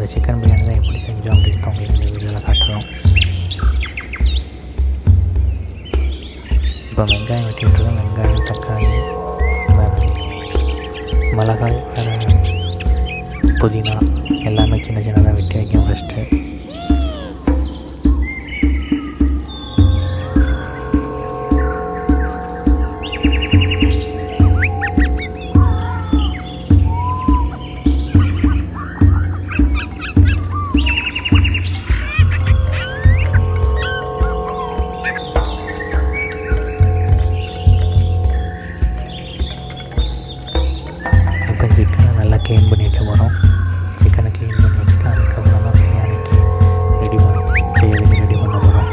chicken biryani தான் எப்படி செஞ்சோம் அப்படின்ட்டு உங்களுக்கு இந்த வீடியோவில் காட்டுறோம் இப்போ வெங்காயம் வெட்டிட்டுருக்கோம் வெங்காயம் தக்காளி வேறு மிளகாய் வேறு புதினா எல்லாமே சின்ன சின்னதாக வெட்டி வைக்கும் ஃபஸ்ட்டு இப்போ சிக்கனை நல்லா க்ளீன் பண்ணிட்டு வரோம் சிக்கனை க்ளீன் பண்ணி வச்சுட்டு அதுக்கப்புறம் தான் பிரியாணிக்கு ரெடி பண்ண செய்யறதுக்கு ரெடி பண்ண போகிறோம்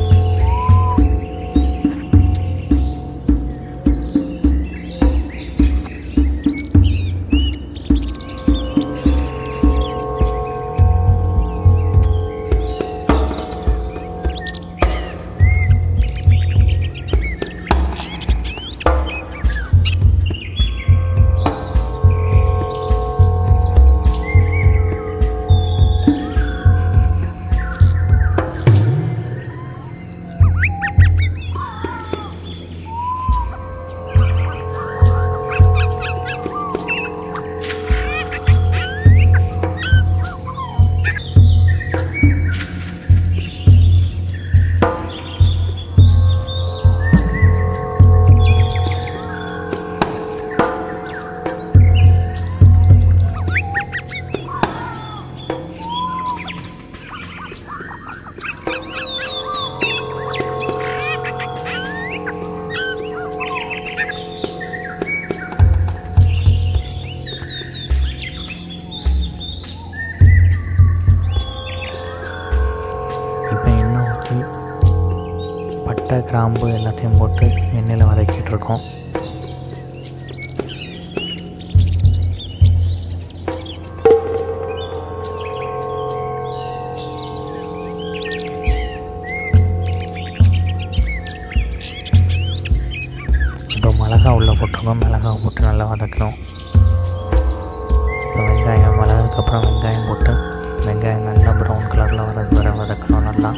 இப்போ எண்ணெய் ஊற்றி பட்டை கிராம்பு எல்லாத்தையும் போட்டு எண்ணெயில் வதக்கிட்டு இருக்கோம் இப்போ மிளகா உள்ளே போட்டிருக்கோம் மிளகா போட்டு நல்லா வதக்கணும் இப்போ வெங்காயம் வளர்ந்ததுக்கப்புறம் வெங்காயம் போட்டு வெங்காயம் நல்லா ப்ரௌன் கலரில் வர வர வதக்கணும் நல்லா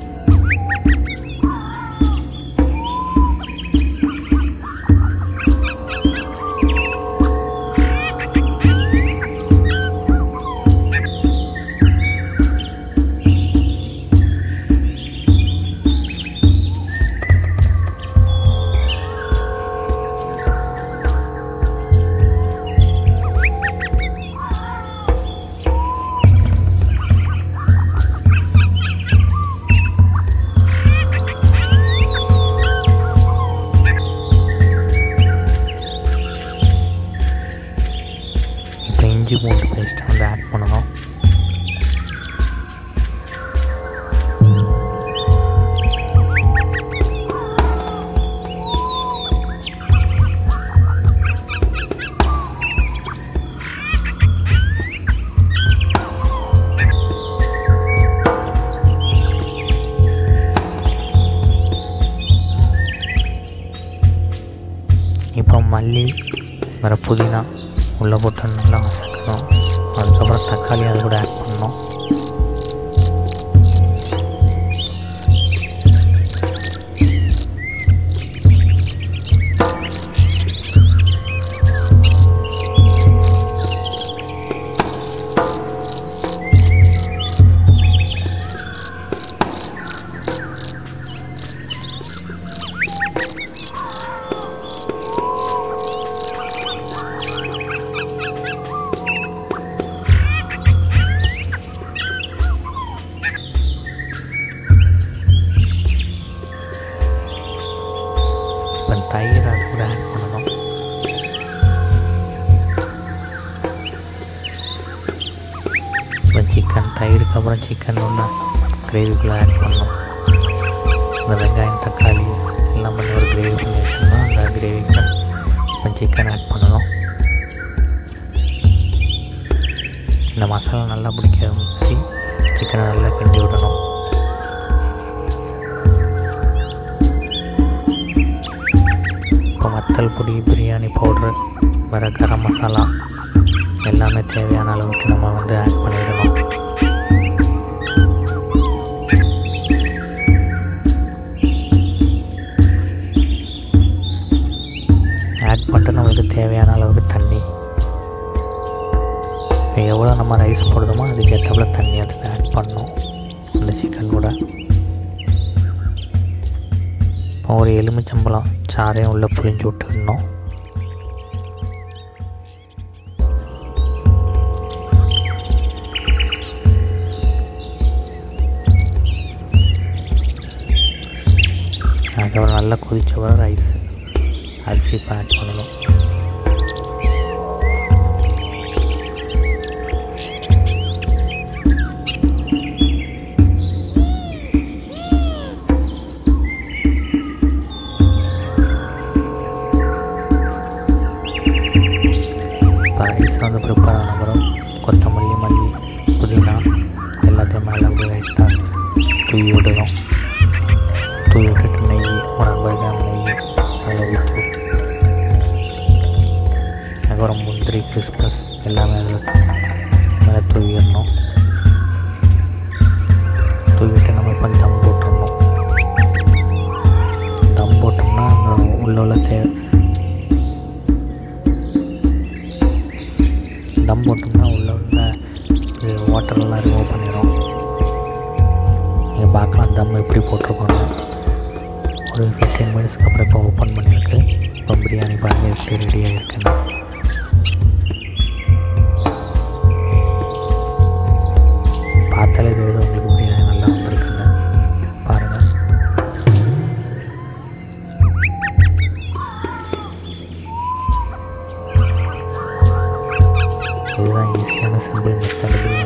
இப்போ இஞ்சி பூண்டு பேஸ்ட்டை வந்து ஆட் பண்ணணும் இப்போ மல்லி வேறு புதினா உள்ளே போட்டு நல்லா வதக்கணும் அதுக்கப்புறம் தக்காளி அது கூட ஆட் பண்ணணும் இப்போ தயிர் அது கூட ஆட் பண்ணணும் இப்போ சிக்கன் தயிருக்கு அப்புறம் சிக்கன் ஒன்று கிரேவிக்குள்ளே ஆட் பண்ணணும் இந்த வெங்காயம் தக்காளி எல்லாம் பண்ணி ஒரு கிரேவி பண்ணி வச்சோம்னா அந்த கிரேவிக்கு இப்போ சிக்கன் ஆட் பண்ணணும் இந்த மசாலா நல்லா பிடிக்க வச்சு சிக்கனை நல்லா கிண்டி விடணும் இப்போ வத்தல் பொடி பிரியாணி பவுட்ரு வேறு கரம் மசாலா எல்லாமே தேவையான அளவுக்கு நம்ம வந்து ஆட் பண்ணிடணும் இப்போ எவ்வளோ நம்ம ரைஸ் போடுறோமோ அதுக்கு ஏற்றப்பல தண்ணி அதில் ஆட் பண்ணணும் அந்த சிக்கன் கூட இப்போ ஒரு எலுமிச்சம்பழம் சாறையும் உள்ளே புளிஞ்சு விட்டுடணும் அதுக்கப்புறம் நல்லா கொதிச்ச பிறகு ரைஸ் அரிசி இப்போ ஆட் பண்ணணும் இப்போ ரைஸ் வந்து ப்ரிப்பேர் ஆன பிறகு கொத்தமல்லி மல்லி புதினா எல்லாத்தையும் மேலே அப்படியே லைட்டாக தூவி விடணும் தூவி விட்டுட்டு நெய் ஒரு ஐம்பது கிராம் நெய் அதில் ஊற்றி அதுக்கப்புறம் முந்திரி கிறிஸ்மஸ் எல்லாமே அதில் மேலே தூவிடணும் தூவிட்டு நம்ம இப்போ தம் போட்டுடணும் தம் போட்டோம்னா அந்த உள்ள உள்ள தே தம் போட்டோம்னா உள்ள உள்ள வாட்டர்லாம் ரிமூவ் பண்ணிடும் நீங்கள் பார்க்கலாம் தம் எப்படி போட்டிருக்கோன்னு ஒரு ஃபிஃப்டீன் மினிட்ஸ்க்கு அப்புறம் இப்போ ஓப்பன் பண்ணியிருக்கு இப்போ பிரியாணி பாருங்கள் எப்படி ரெடி ஆகிருக்குன்னு பார்த்தாலே தெரியுது உங்களுக்கு பிரியாணி நல்லா வந்திருக்குங்க பாருங்கள் இதுதான் ஈஸியான சிம்பிள் மெத்தட்